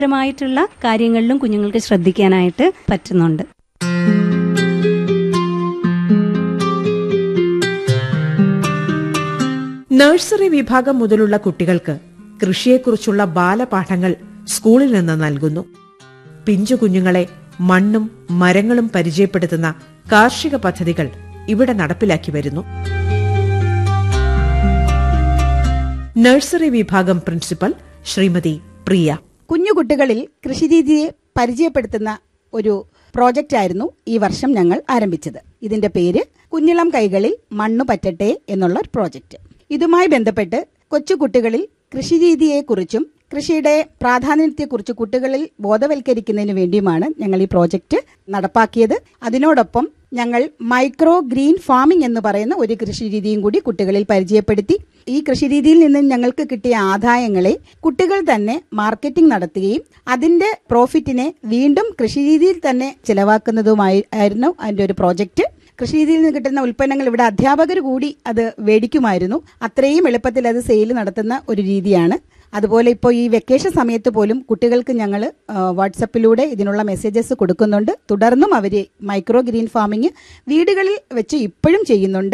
പരമായിട്ടുള്ള കാര്യങ്ങളിലും കുഞ്ഞുങ്ങൾക്ക് ശ്രദ്ധിക്കാനായിട്ട് പറ്റുന്നുണ്ട് നഴ്സറി വിഭാഗം മുതലുള്ള കുട്ടികൾക്ക് കൃഷിയെക്കുറിച്ചുള്ള ബാലപാഠങ്ങൾ സ്കൂളിൽ നിന്ന് നൽകുന്നു പിഞ്ചു കുഞ്ഞുങ്ങളെ മണ്ണും മരങ്ങളും പരിചയപ്പെടുത്തുന്ന കാർഷിക പദ്ധതികൾ ഇവിടെ നടപ്പിലാക്കി വരുന്നു നഴ്സറി വിഭാഗം പ്രിൻസിപ്പൽ ശ്രീമതി പ്രിയ കുഞ്ഞു കുട്ടികളിൽ കൃഷിരീതിയെ പരിചയപ്പെടുത്തുന്ന ഒരു പ്രോജക്റ്റ് ആയിരുന്നു ഈ വർഷം ഞങ്ങൾ ആരംഭിച്ചത് ഇതിന്റെ പേര് കുഞ്ഞിളം കൈകളിൽ മണ്ണു പറ്റട്ടെ എന്നുള്ള ഒരു പ്രോജക്റ്റ് ഇതുമായി ബന്ധപ്പെട്ട് കൊച്ചു കുട്ടികളിൽ കൃഷിരീതിയെക്കുറിച്ചും കൃഷിയുടെ പ്രാധാന്യത്തെക്കുറിച്ച് കുട്ടികളിൽ ബോധവൽക്കരിക്കുന്നതിന് വേണ്ടിയുമാണ് ഞങ്ങൾ ഈ പ്രോജക്റ്റ് നടപ്പാക്കിയത് അതിനോടൊപ്പം ഞങ്ങൾ മൈക്രോ ഗ്രീൻ ഫാമിംഗ് എന്ന് പറയുന്ന ഒരു കൃഷിരീതിയും കൂടി കുട്ടികളിൽ പരിചയപ്പെടുത്തി ഈ കൃഷിരീതിയിൽ നിന്ന് ഞങ്ങൾക്ക് കിട്ടിയ ആദായങ്ങളെ കുട്ടികൾ തന്നെ മാർക്കറ്റിംഗ് നടത്തുകയും അതിന്റെ പ്രോഫിറ്റിനെ വീണ്ടും കൃഷിരീതിയിൽ തന്നെ ചിലവാക്കുന്നതുമായി ആയിരുന്നു അതിന്റെ ഒരു പ്രോജക്റ്റ് കൃഷിരീതിയിൽ നിന്ന് കിട്ടുന്ന ഉൽപ്പന്നങ്ങൾ ഇവിടെ അധ്യാപകർ കൂടി അത് മേടിക്കുമായിരുന്നു അത്രയും എളുപ്പത്തിൽ അത് സെയിൽ നടത്തുന്ന ഒരു രീതിയാണ് അതുപോലെ ഇപ്പോൾ ഈ വെക്കേഷൻ സമയത്ത് പോലും കുട്ടികൾക്ക് ഞങ്ങൾ വാട്സപ്പിലൂടെ ഇതിനുള്ള മെസ്സേജസ് കൊടുക്കുന്നുണ്ട് തുടർന്നും അവർ മൈക്രോ ഗ്രീൻ ഫാമിംഗ് വീടുകളിൽ വെച്ച് ഇപ്പോഴും ചെയ്യുന്നുണ്ട്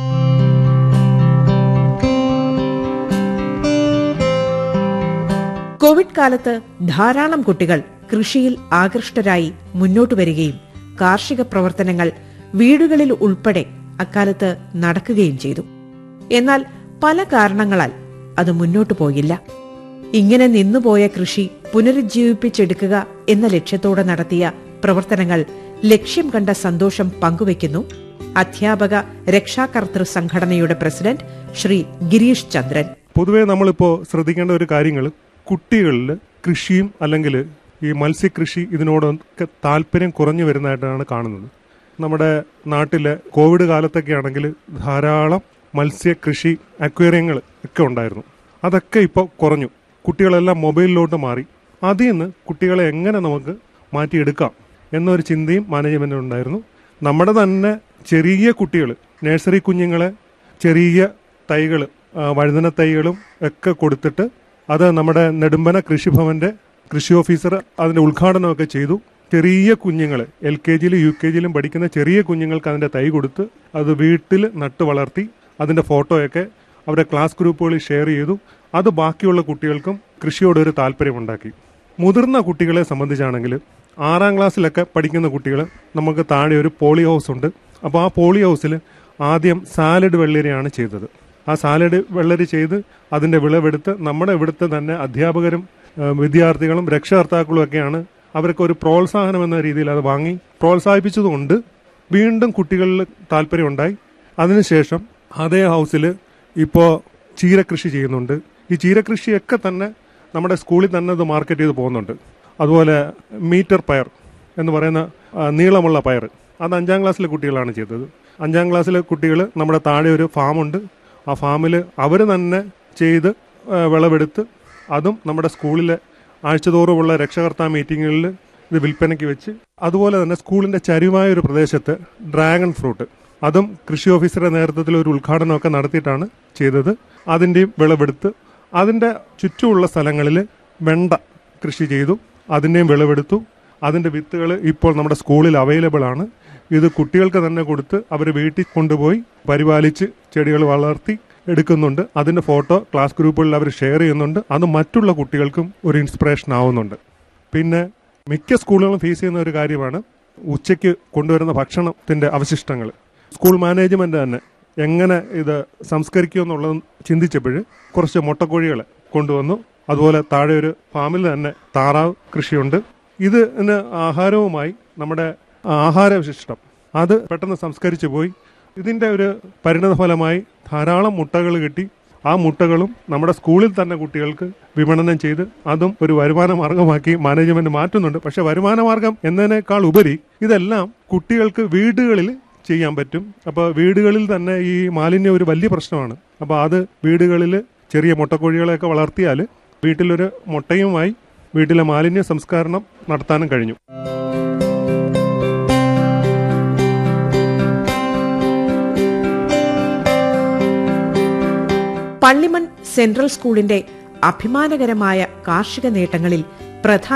കോവിഡ് കാലത്ത് ധാരാളം കുട്ടികൾ കൃഷിയിൽ ആകൃഷ്ടരായി മുന്നോട്ടു വരികയും കാർഷിക പ്രവർത്തനങ്ങൾ വീടുകളിൽ ഉൾപ്പെടെ അക്കാലത്ത് നടക്കുകയും ചെയ്തു എന്നാൽ പല കാരണങ്ങളാൽ അത് മുന്നോട്ടു പോയില്ല ഇങ്ങനെ നിന്നുപോയ കൃഷി പുനരുജ്ജീവിപ്പിച്ചെടുക്കുക എന്ന ലക്ഷ്യത്തോടെ നടത്തിയ പ്രവർത്തനങ്ങൾ ലക്ഷ്യം കണ്ട സന്തോഷം പങ്കുവയ്ക്കുന്നു അധ്യാപക രക്ഷാകർതൃ സംഘടനയുടെ പ്രസിഡന്റ് ശ്രീ ഗിരീഷ് ചന്ദ്രൻ പൊതുവേ നമ്മളിപ്പോൾ ശ്രദ്ധിക്കേണ്ട ഒരു കാര്യങ്ങൾ കുട്ടികളിൽ കൃഷിയും അല്ലെങ്കിൽ ഈ മത്സ്യകൃഷി ഇതിനോടൊക്കെ താല്പര്യം കുറഞ്ഞു വരുന്നതായിട്ടാണ് കാണുന്നത് നമ്മുടെ നാട്ടിലെ കോവിഡ് കാലത്തൊക്കെ ആണെങ്കിൽ ധാരാളം മത്സ്യകൃഷി അക്വേറിയങ്ങൾ ഒക്കെ ഉണ്ടായിരുന്നു അതൊക്കെ ഇപ്പോൾ കുറഞ്ഞു കുട്ടികളെല്ലാം മൊബൈലിലോട്ട് മാറി അതിൽ നിന്ന് കുട്ടികളെ എങ്ങനെ നമുക്ക് മാറ്റിയെടുക്കാം എന്നൊരു ചിന്തയും മാനേജ്മെന്റിന് ഉണ്ടായിരുന്നു നമ്മുടെ തന്നെ ചെറിയ കുട്ടികൾ നഴ്സറി കുഞ്ഞുങ്ങളെ ചെറിയ തൈകൾ വഴുതന തൈകളും ഒക്കെ കൊടുത്തിട്ട് അത് നമ്മുടെ നെടുമ്പന കൃഷിഭവന്റെ കൃഷി ഓഫീസർ അതിന്റെ ഉദ്ഘാടനമൊക്കെ ചെയ്തു ചെറിയ കുഞ്ഞുങ്ങൾ എൽ കെ ജിയിലും യു കെ ജിയിലും പഠിക്കുന്ന ചെറിയ കുഞ്ഞുങ്ങൾക്ക് അതിന്റെ തൈ കൊടുത്ത് അത് വീട്ടിൽ നട്ടു വളർത്തി അതിന്റെ ഫോട്ടോയൊക്കെ അവരുടെ ക്ലാസ് ഗ്രൂപ്പുകളിൽ ഷെയർ ചെയ്തു അത് ബാക്കിയുള്ള കുട്ടികൾക്കും കൃഷിയോടൊരു താല്പര്യമുണ്ടാക്കി മുതിർന്ന കുട്ടികളെ സംബന്ധിച്ചാണെങ്കിൽ ആറാം ക്ലാസ്സിലൊക്കെ പഠിക്കുന്ന കുട്ടികൾ നമുക്ക് താഴെ ഒരു പോളി ഹൗസ് ഉണ്ട് അപ്പോൾ ആ പോളി ഹൗസിൽ ആദ്യം സാലഡ് വെള്ളരിയാണ് ചെയ്തത് ആ സാലഡ് വെള്ളരി ചെയ്ത് അതിന്റെ വിളവെടുത്ത് നമ്മുടെ ഇവിടുത്തെ തന്നെ അധ്യാപകരും ഏഹ്, വിദ്യാർത്ഥികളും രക്ഷകർത്താക്കളും ഒക്കെയാണ് അവർക്ക് ഒരു പ്രോത്സാഹനം എന്ന രീതിയിൽ അത് വാങ്ങി പ്രോത്സാഹിപ്പിച്ചതുകൊണ്ട് വീണ്ടും കുട്ടികളിൽ താല്പര്യമുണ്ടായി അതിനുശേഷം അതേ ഹൗസിൽ ഇപ്പോൾ ചീരകൃഷി ചെയ്യുന്നുണ്ട് ഈ ചീരകൃഷിയൊക്കെ തന്നെ നമ്മുടെ സ്കൂളിൽ തന്നെ ഇത് മാർക്കറ്റ് ചെയ്ത് പോകുന്നുണ്ട് അതുപോലെ മീറ്റർ പയർ എന്ന് പറയുന്ന ആ, നീളമുള്ള പയർ അത് അഞ്ചാം ക്ലാസ്സിലെ കുട്ടികളാണ് ചെയ്തത് അഞ്ചാം ക്ലാസ്സിലെ കുട്ടികൾ നമ്മുടെ താഴെ ഒരു ഫാമുണ്ട് ആ ഫാമിൽ അവർ തന്നെ ചെയ്ത് ആ, വിളവെടുത്ത് അതും നമ്മുടെ സ്കൂളിലെ ആഴ്ചതോറുമുള്ള രക്ഷകർത്താ മീറ്റിങ്ങുകളിൽ ഇത് വിൽപ്പനയ്ക്ക് വെച്ച് അതുപോലെ തന്നെ സ്കൂളിന്റെ ചരിവായ ഒരു പ്രദേശത്ത് ഡ്രാഗൺ ഫ്രൂട്ട് അതും കൃഷി ഓഫീസറുടെ നേതൃത്വത്തിൽ ഒരു ഉദ്ഘാടനമൊക്കെ നടത്തിയിട്ടാണ് ചെയ്തത് അതിൻ്റെയും വിളവെടുത്ത് അതിൻ്റെ ചുറ്റുമുള്ള സ്ഥലങ്ങളിൽ വെണ്ട കൃഷി ചെയ്തു അതിൻ്റെയും വിളവെടുത്തു അതിൻ്റെ വിത്തുകൾ ഇപ്പോൾ നമ്മുടെ സ്കൂളിൽ അവൈലബിൾ ആണ് ഇത് കുട്ടികൾക്ക് തന്നെ കൊടുത്ത് അവർ വീട്ടിൽ കൊണ്ടുപോയി പരിപാലിച്ച് ചെടികൾ വളർത്തി എടുക്കുന്നുണ്ട് അതിൻ്റെ ഫോട്ടോ ക്ലാസ് ഗ്രൂപ്പുകളിൽ അവർ ഷെയർ ചെയ്യുന്നുണ്ട് അത് മറ്റുള്ള കുട്ടികൾക്കും ഒരു ഇൻസ്പിറേഷൻ ആവുന്നുണ്ട് പിന്നെ മിക്ക സ്കൂളുകളും ഫേസ് ചെയ്യുന്ന ഒരു കാര്യമാണ് ഉച്ചയ്ക്ക് കൊണ്ടുവരുന്ന ഭക്ഷണത്തിന്റെ അവശിഷ്ടങ്ങൾ സ്കൂൾ മാനേജ്മെന്റ് തന്നെ എങ്ങനെ ഇത് സംസ്കരിക്കും എന്നുള്ളത് ചിന്തിച്ചപ്പോൾ കുറച്ച് മുട്ടക്കോഴികളെ കൊണ്ടുവന്നു അതുപോലെ താഴെ ഒരു ഫാമിൽ തന്നെ താറാവ് കൃഷിയുണ്ട് ഇതിന് ആഹാരവുമായി നമ്മുടെ ആഹാരവിശിഷ്ടം അത് പെട്ടെന്ന് സംസ്കരിച്ചു പോയി ഇതിന്റെ ഒരു പരിണതഫലമായി ധാരാളം മുട്ടകൾ കിട്ടി ആ മുട്ടകളും നമ്മുടെ സ്കൂളിൽ തന്നെ കുട്ടികൾക്ക് വിപണനം ചെയ്ത് അതും ഒരു വരുമാന മാർഗമാക്കി മാനേജ്മെന്റ് മാറ്റുന്നുണ്ട് പക്ഷെ വരുമാന മാർഗം എന്നതിനേക്കാൾ ഉപരി ഇതെല്ലാം കുട്ടികൾക്ക് വീടുകളിൽ ചെയ്യാൻ പറ്റും അപ്പോൾ വീടുകളിൽ തന്നെ ഈ മാലിന്യം ഒരു വലിയ പ്രശ്നമാണ് അപ്പോൾ അത് വീടുകളിൽ ചെറിയ മുട്ടക്കോഴികളെയൊക്കെ വളർത്തിയാൽ വീട്ടിലൊരു മുട്ടയുമായി വീട്ടിലെ മാലിന്യ സംസ്കരണം നടത്താനും കഴിഞ്ഞു പള്ളിമൺ സെൻട്രൽ സ്കൂളിന്റെ അഭിമാനകരമായ കാർഷിക നേട്ടങ്ങളിൽ പ്രധാന